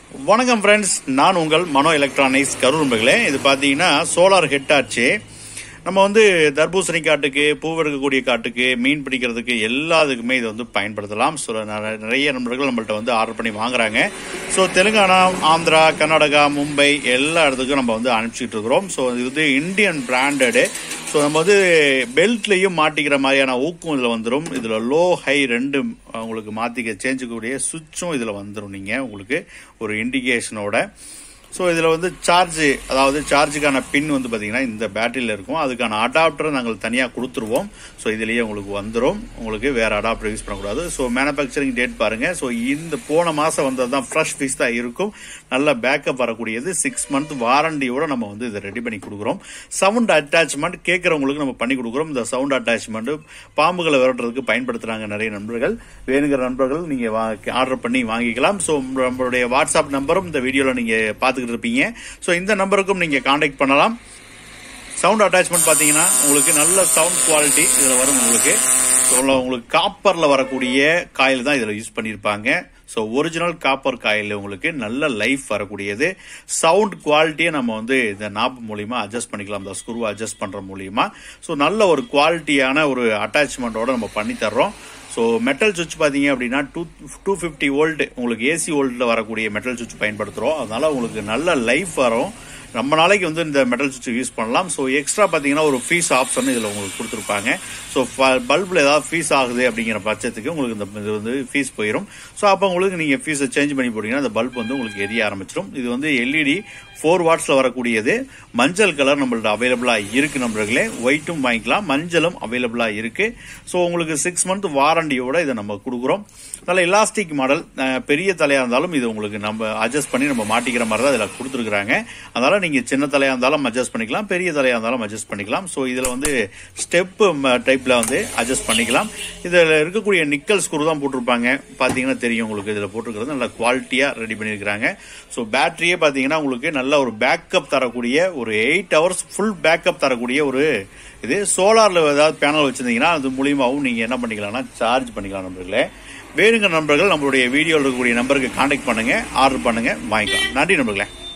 வணக்கம் ஃப்ரெண்ட்ஸ் நான் உங்கள் மனோ எலக்ட்ரானிக்ஸ் கரூர் நண்பர்களே இது பார்த்தீங்கன்னா சோலார் ஹெட் ஆச்சு நம்ம வந்து தர்பூசணி காட்டுக்கு பூவெடுக்கக்கூடிய காட்டுக்கு மீன் பிடிக்கிறதுக்கு எல்லாத்துக்குமே இது வந்து பயன்படுத்தலாம் ஸோ நிறைய நண்பர்கள் நம்மள்ட்ட வந்து ஆர்டர் பண்ணி வாங்குறாங்க ஸோ தெலுங்கானா ஆந்திரா கர்நாடகா மும்பை எல்லா இடத்துக்கும் நம்ம வந்து அனுப்பிச்சிட்டு இருக்கிறோம் ஸோ இது வந்து இந்தியன் பிராண்டடு ஸோ நம்ம வந்து பெல்ட்லேயும் மாட்டிக்கிற மாதிரியான ஊக்கம் இதில் வந்துடும் இதில் லோ ஹை ரெண்டு உங்களுக்கு மாற்றிக்க சேஞ்சுக்கூடிய சுவிட்சும் இதில் வந்துடும் நீங்கள் உங்களுக்கு ஒரு இண்டிகேஷனோட ஸோ இதில் வந்து சார்ஜ் அதாவது சார்ஜுக்கான பின் வந்து பார்த்தீங்கன்னா இந்த பேட்டரியில் இருக்கும் அதுக்கான அடாப்டரை நாங்கள் தனியாக கொடுத்துருவோம் ஸோ இதுலேயே உங்களுக்கு வந்துடும் உங்களுக்கு வேறு அடாப்டர் யூஸ் பண்ணக்கூடாது ஸோ மேனுஃபேக்சரிங் டேட் பாருங்கள் ஸோ இந்த போன மாதம் வந்தது தான் ஃப்ரெஷ் பீஸ் தான் இருக்கும் நல்ல பேக்கப் வரக்கூடியது சிக்ஸ் மந்த் வாரண்டியோட நம்ம வந்து இதை ரெடி பண்ணி கொடுக்குறோம் சவுண்ட் அட்டாச்மெண்ட் கேட்குறவங்களுக்கு நம்ம பண்ணி கொடுக்குறோம் இந்த சவுண்ட் அட்டாச்மெண்ட் பாம்புகளை விரட்டுறதுக்கு பயன்படுத்துகிறாங்க நிறைய நண்பர்கள் வேணுங்கிற நண்பர்கள் நீங்கள் ஆர்டர் பண்ணி வாங்கிக்கலாம் ஸோ நம்மளுடைய வாட்ஸ்அப் நம்பரும் இந்த வீடியோவில் நீங்கள் பார்த்துக்கிட்டு இருப்பீங்க ஸோ இந்த நம்பருக்கும் நீங்கள் காண்டாக்ட் பண்ணலாம் சவுண்ட் அட்டாச்மெண்ட் பார்த்தீங்கன்னா உங்களுக்கு நல்ல சவுண்ட் குவாலிட்டி இதில் வரும் உங்களுக்கு ஸோ உங்களுக்கு காப்பரில் வரக்கூடிய காயில் தான் இதில் யூஸ் பண்ணியிருப்பாங்க ஸோ ஒரிஜினல் காப்பர் காயில் உங்களுக்கு நல்ல லைஃப் வரக்கூடியது சவுண்ட் குவாலிட்டியை நம்ம வந்து இந்த நாப் மூலியமா அட்ஜஸ்ட் பண்ணிக்கலாம் இந்த ஸ்க்ரூ அட்ஜஸ்ட் பண்ணுற மூலியமா ஸோ நல்ல ஒரு குவாலிட்டியான ஒரு அட்டாச்மெண்ட்டோட நம்ம பண்ணி தர்றோம் ஸோ மெட்டல் சுவிட்ச் பார்த்தீங்க அப்படின்னா டூ டூ ஃபிஃப்டி வோல்ட் உங்களுக்கு ஏசி வோல்ட்டில் வரக்கூடிய மெட்டல் சுவிட்ச் பயன்படுத்துகிறோம் அதனால உங்களுக்கு நல்ல லைஃப் வரும் ரொம்ப நாளைக்கு வந்து இந்த மெட்டல் சுவிட்ச் யூஸ் பண்ணலாம் ஸோ எக்ஸ்ட்ரா பார்த்தீங்கன்னா ஒரு ஃபீஸ் ஆப்ஷன் இதில் உங்களுக்கு கொடுத்துருப்பாங்க ஸோ பல்பில் ஏதாவது ஃபீஸ் ஆகுது அப்படிங்கிற பட்சத்துக்கு உங்களுக்கு இந்த இது வந்து ஃபீஸ் போயிடும் ஸோ அப்போ உங்களுக்கு நீங்கள் ஃபீஸை சேஞ்ச் பண்ணி போட்டீங்கன்னா அந்த பல்ப் வந்து உங்களுக்கு எரிய ஆரம்பிச்சிடும் இது வந்து எல்இடி ஃபோர் வாட்ஸில் வரக்கூடியது மஞ்சள் கலர் நம்மள்ட்ட அவைலபிளாக இருக்குது நண்பர்களே ஒயிட்டும் வாங்கிக்கலாம் மஞ்சளும் அவைலபிளாக இருக்குது ஸோ உங்களுக்கு சிக்ஸ் மந்த் வாரண்டியோட இதை நம்ம கொடுக்குறோம் நல்ல எலாஸ்டிக் மாடல் பெரிய தலையாக இருந்தாலும் இது உங்களுக்கு நம்ம அட்ஜஸ்ட் பண்ணி நம்ம மாட்டிக்கிற மாதிரி தான் இதில் கொடுத்துருக்குறாங்க அதனால் நீங்கள் சின்ன தலையாக இருந்தாலும் அட்ஜஸ்ட் பண்ணிக்கலாம் பெரிய தலையாக இருந்தாலும் அட்ஜஸ்ட் பண்ணிக்கலாம் ஸோ இதில் வந்து ஸ்டெப்பு டைப்பில் வந்து அட்ஜஸ்ட் பண்ணிக்கலாம் இதில் இருக்கக்கூடிய நிக்கல் ஸ்க்ரூ தான் போட்டிருப்பாங்க பார்த்தீங்கன்னா தெரியும் உங்களுக்கு இதில் போட்டிருக்கிறது நல்ல குவாலிட்டியாக ரெடி பண்ணியிருக்கிறாங்க ஸோ பேட்டரியே பார்த்தீங்கன்னா உங்களுக்கு நல்ல ஒரு பேக்கப் தரக்கூடிய ஒரு எயிட் ஹவர்ஸ் ஃபுல் பேக்கப் தரக்கூடிய ஒரு இது சோலாரில் ஏதாவது பேனல் வச்சுருந்தீங்கன்னா அது மூலியமாகவும் நீங்கள் என்ன பண்ணிக்கலாம்னா சார்ஜ் பண்ணிக்கலாம் நண்பர்களே வேணுங்க நண்பர்கள் நம்மளுடைய வீடியோவில் இருக்கக்கூடிய நம்பருக்கு காண்டாக்ட் பண்ணுங்கள் ஆர்டர் பண்ணுங்கள் வாங்கிக்கலாம் நன்றி நண்பர்களே